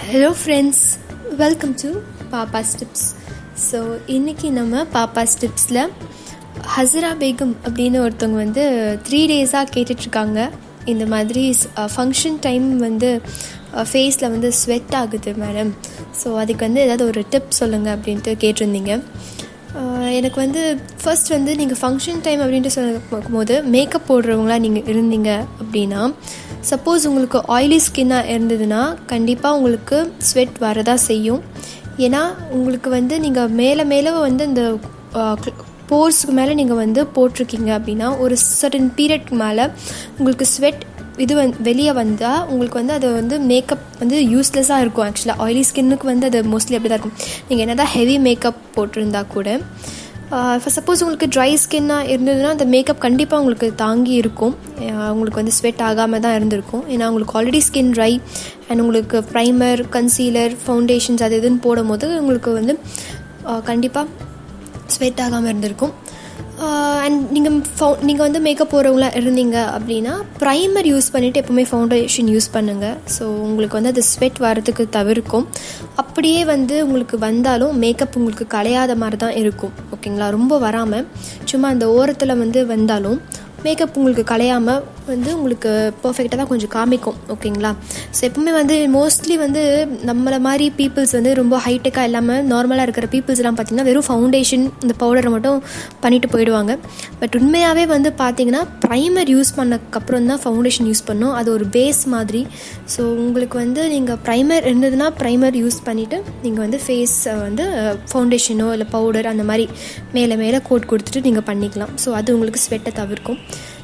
hello friends welcome to Pappa tips so இன்றைக்கி நம்ம பாப்பா ஸ்டிப்ஸில் ஹசரா பேகம் அப்படின்னு ஒருத்தவங்க வந்து த்ரீ டேஸாக கேட்டுட்ருக்காங்க இந்த மாதிரி ஃபங்க்ஷன் டைம் வந்து ஃபேஸில் வந்து ஸ்வெட் ஆகுது மேடம் ஸோ அதுக்கு வந்து ஏதாவது ஒரு டிப் சொல்லுங்கள் அப்படின்ட்டு கேட்டிருந்தீங்க ஆஹ் எனக்கு வந்து ஃபர்ஸ்ட் வந்து நீங்கள் ஃபங்க்ஷன் டைம் அப்படின்ட்டு சொல்லும் போது மேக்கப் போடுறவங்களா நீங்கள் இருந்தீங்க அப்படின்னா சப்போஸ் உங்களுக்கு ஆயிலி ஸ்கின்னாக இருந்ததுன்னா கண்டிப்பாக உங்களுக்கு ஸ்வெட் வரதா செய்யும் ஏன்னா உங்களுக்கு வந்து நீங்கள் மேலே மேலே வந்து இந்த போர்ஸ்க்கு மேலே நீங்கள் வந்து போட்டிருக்கீங்க அப்படின்னா ஒரு சர்டன் பீரியட்க்கு மேலே உங்களுக்கு ஸ்வெட் இது வந் வெளியே வந்தால் உங்களுக்கு வந்து அது வந்து மேக்கப் வந்து யூஸ்லெஸ்ஸாக இருக்கும் ஆக்சுவலாக ஆயிலி ஸ்கின்னுக்கு வந்து அது மோஸ்ட்லி அப்படி தான் இருக்கும் நீங்கள் என்ன தான் ஹெவி மேக்கப் போட்டிருந்தா கூட சப்போஸ் உங்களுக்கு ட்ரை ஸ்கின்னாக இருந்ததுன்னா அந்த மேக்கப் கண்டிப்பாக உங்களுக்கு தாங்கி இருக்கும் ஆஹ் உங்களுக்கு வந்து ஸ்வெட் ஆகாமல் தான் இருந்திருக்கும் ஏன்னா உங்களுக்கு ஆல்ரெடி ஸ்கின் ட்ரை அண்ட் உங்களுக்கு ப்ரைமர் கன்சீலர் ஃபவுண்டேஷன்ஸ் அது இதுன்னு போடும்போது உங்களுக்கு வந்து கண்டிப்பாக ஸ்வெட் ஆகாமல் இருந்திருக்கும் அண்ட் நீங்கள் ஃபவு நீங்கள் வந்து மேக்கப் போடுறவங்களா இருந்தீங்க அப்படின்னா ப்ரைமர் யூஸ் பண்ணிவிட்டு எப்போவுமே ஃபவுண்டேஷன் யூஸ் பண்ணுங்கள் ஸோ உங்களுக்கு வந்து அது ஸ்வெட் வரதுக்கு தவிர்க்கும் அப்படியே வந்து உங்களுக்கு வந்தாலும் மேக்கப் உங்களுக்கு கலையாத மாதிரி தான் இருக்கும் ஓகேங்களா ரொம்ப வராமல் சும்மா அந்த ஓரத்தில் வந்து வந்தாலும் மேக்கப் உங்களுக்கு கலையாமல் வந்து உங்களுக்கு பர்ஃபெக்டாக தான் கொஞ்சம் காமிக்கும் ஓகேங்களா ஸோ எப்பவுமே வந்து மோஸ்ட்லி வந்து நம்மளை மாதிரி பீப்புள்ஸ் வந்து ரொம்ப ஹைடெக்காக இல்லாமல் நார்மலாக இருக்கிற பீப்புள்ஸ்லாம் பார்த்திங்கன்னா வெறும் ஃபவுண்டேஷன் இந்த பவுடரை மட்டும் பண்ணிட்டு போயிடுவாங்க பட் உண்மையாகவே வந்து பார்த்தீங்கன்னா ப்ரைமர் யூஸ் பண்ணக்கப்புறம் தான் ஃபவுண்டேஷன் யூஸ் பண்ணோம் அது ஒரு பேஸ் மாதிரி ஸோ உங்களுக்கு வந்து நீங்கள் ப்ரைமர் இருந்ததுன்னா ப்ரைமர் யூஸ் பண்ணிவிட்டு நீங்கள் வந்து ஃபேஸ் வந்து ஃபவுண்டேஷனோ இல்லை பவுடர் அந்த மாதிரி மேலே மேலே கோட் கொடுத்துட்டு நீங்கள் பண்ணிக்கலாம் ஸோ அது உங்களுக்கு ஸ்வெட்டை தவிர்க்கும்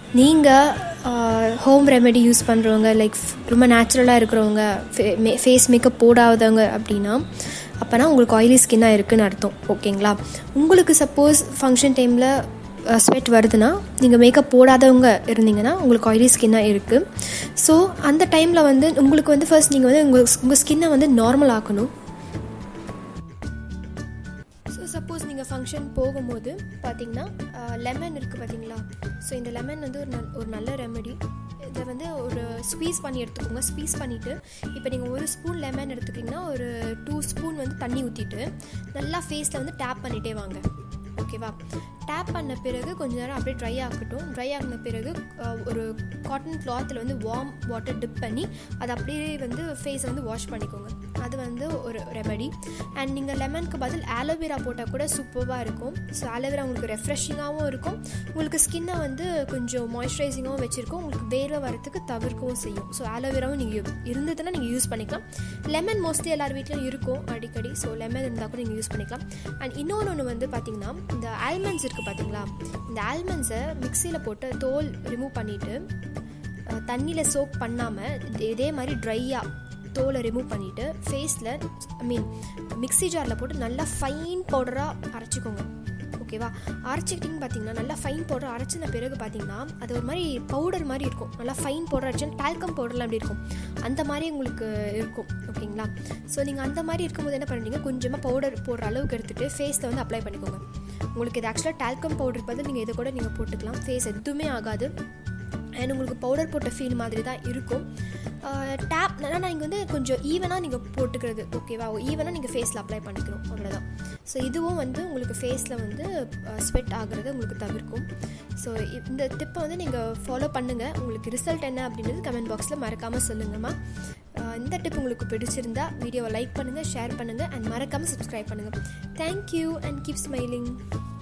நீங்கள் ஹோம் ரெமெடி யூஸ் பண்ணுறவங்க லைக் ரொம்ப நேச்சுரலாக இருக்கிறவங்க ஃபேஸ் மேக்கப் போடாதவங்க அப்படின்னா அப்போனா உங்களுக்கு ஆயிலி ஸ்கின்னாக இருக்குதுன்னு அர்த்தம் ஓகேங்களா உங்களுக்கு சப்போஸ் ஃபங்க்ஷன் டைமில் ஸ்வெட் வருதுன்னா நீங்கள் மேக்கப் போடாதவங்க இருந்தீங்கன்னா உங்களுக்கு ஆயிலி ஸ்கின்னாக இருக்குது ஸோ அந்த டைமில் வந்து உங்களுக்கு வந்து ஃபர்ஸ்ட் நீங்கள் வந்து உங்கள் உங்கள் ஸ்கின்னை வந்து நார்மல் ஆக்கணும் ஸோ சப்போஸ் நீங்கள் ஃபங்க்ஷன் போகும்போது பார்த்தீங்கன்னா லெமன் இருக்குது பார்த்தீங்களா ஸோ இந்த லெமன் வந்து ஒரு நல் ஒரு நல்ல ரெமெடி இதை வந்து ஒரு ஸ்குவீஸ் பண்ணி எடுத்துக்கோங்க ஸ்குவீஸ் பண்ணிவிட்டு இப்போ நீங்கள் ஒரு ஸ்பூன் லெமன் எடுத்துக்கிட்டிங்கன்னா ஒரு டூ ஸ்பூன் வந்து தண்ணி ஊற்றிட்டு நல்லா ஃபேஸில் வந்து டேப் பண்ணிகிட்டே வாங்க ஓகேவா டேப் பண்ண பிறகு கொஞ்ச நேரம் அப்படியே ட்ரை ஆகட்டும் ட்ரை ஆகின பிறகு ஒரு காட்டன் கிளாத்தில் வந்து வார்ம் வாட்டர் டிப் பண்ணி அதை அப்படியே வந்து ஃபேஸை வந்து வாஷ் பண்ணிக்கோங்க அது வந்து ஒரு ரெமெடி அண்ட் நீங்கள் லெமனுக்கு பதில் ஆலோவேரா போட்டால் கூட சூப்பராக இருக்கும் ஸோ ஆலோவேரா உங்களுக்கு ரெஃப்ரெஷிங்காகவும் இருக்கும் உங்களுக்கு ஸ்கின்னை வந்து கொஞ்சம் மாய்ஸ்சரைசிங்காகவும் வச்சுருக்கோம் உங்களுக்கு வேர்வை வரத்துக்கு தவிர்க்கவும் செய்யும் ஸோ ஆலோவேராவும் நீங்கள் இருந்ததுன்னா நீங்கள் யூஸ் பண்ணிக்கலாம் லெமன் மோஸ்ட்லி எல்லார் வீட்லையும் இருக்கும் அடிக்கடி ஸோ லெமன் இருந்தால் கூட நீங்கள் யூஸ் பண்ணிக்கலாம் அண்ட் இன்னொன்று ஒன்று வந்து பார்த்திங்கன்னா இந்த ஆல்மண்ட்ஸ் இருக்குது பார்த்தீங்களா இந்த ஆல்மண்ட்ஸை மிக்சியில் போட்டு தோல் ரிமூவ் பண்ணிவிட்டு தண்ணியில் சோப் பண்ணாமல் இதே மாதிரி ட்ரையாக தோலை ரிமூவ் பண்ணிவிட்டு ஃபேஸில் ஐ மீன் மிக்ஸி ஜாரில் போட்டு நல்லா ஃபைன் பவுடராக அரைச்சிக்கோங்க ஓகேவா அரைச்சிக்கிட்டிங்க பார்த்தீங்கன்னா நல்லா ஃபைன் பவுடர் அரைச்சின பிறகு பார்த்தீங்கன்னா அது ஒரு மாதிரி பவுடர் மாதிரி இருக்கும் நல்லா ஃபைன் பவுடர் அரைச்சா டால்கம் பவுடர்லாம் எப்படி இருக்கும் அந்த மாதிரி உங்களுக்கு இருக்கும் ஓகேங்களா ஸோ நீங்கள் அந்த மாதிரி இருக்கும்போது என்ன பண்ணுறீங்க கொஞ்சமாக பவுடர் போடுற அளவுக்கு எடுத்துகிட்டு ஃபேஸில் வந்து அப்ளை பண்ணிக்கோங்க உங்களுக்கு இது ஆக்சுவலாக டால்கம் பவுடர் பதில் நீங்கள் இதை கூட நீங்கள் போட்டுக்கலாம் ஃபேஸ் எதுவுமே ஆகாது அண்ட் உங்களுக்கு பவுடர் போட்ட ஃபீல் மாதிரி தான் இருக்கும் டேப் ஆனால் இங்கே வந்து கொஞ்சம் ஈவனாக நீங்கள் போட்டுக்கிறது ஓகேவா ஈவனாக நீங்கள் ஃபேஸில் அப்ளை பண்ணிக்கணும் அவ்வளோதான் ஸோ இதுவும் வந்து உங்களுக்கு ஃபேஸில் வந்து ஸ்வெட் ஆகிறது உங்களுக்கு தவிர்க்கும் ஸோ இந்த டிப்பை வந்து நீங்கள் ஃபாலோ பண்ணுங்கள் உங்களுக்கு ரிசல்ட் என்ன அப்படின்றது கமெண்ட் பாக்ஸில் மறக்காமல் சொல்லுங்கம்மா இந்த டிப் உங்களுக்கு பிடிச்சிருந்தா வீடியோவை லைக் பண்ணுங்கள் ஷேர் பண்ணுங்கள் அண்ட் மறக்காமல் சப்ஸ்கிரைப் பண்ணுங்கள் தேங்க்யூ அண்ட் கீப் ஸ்மைலிங்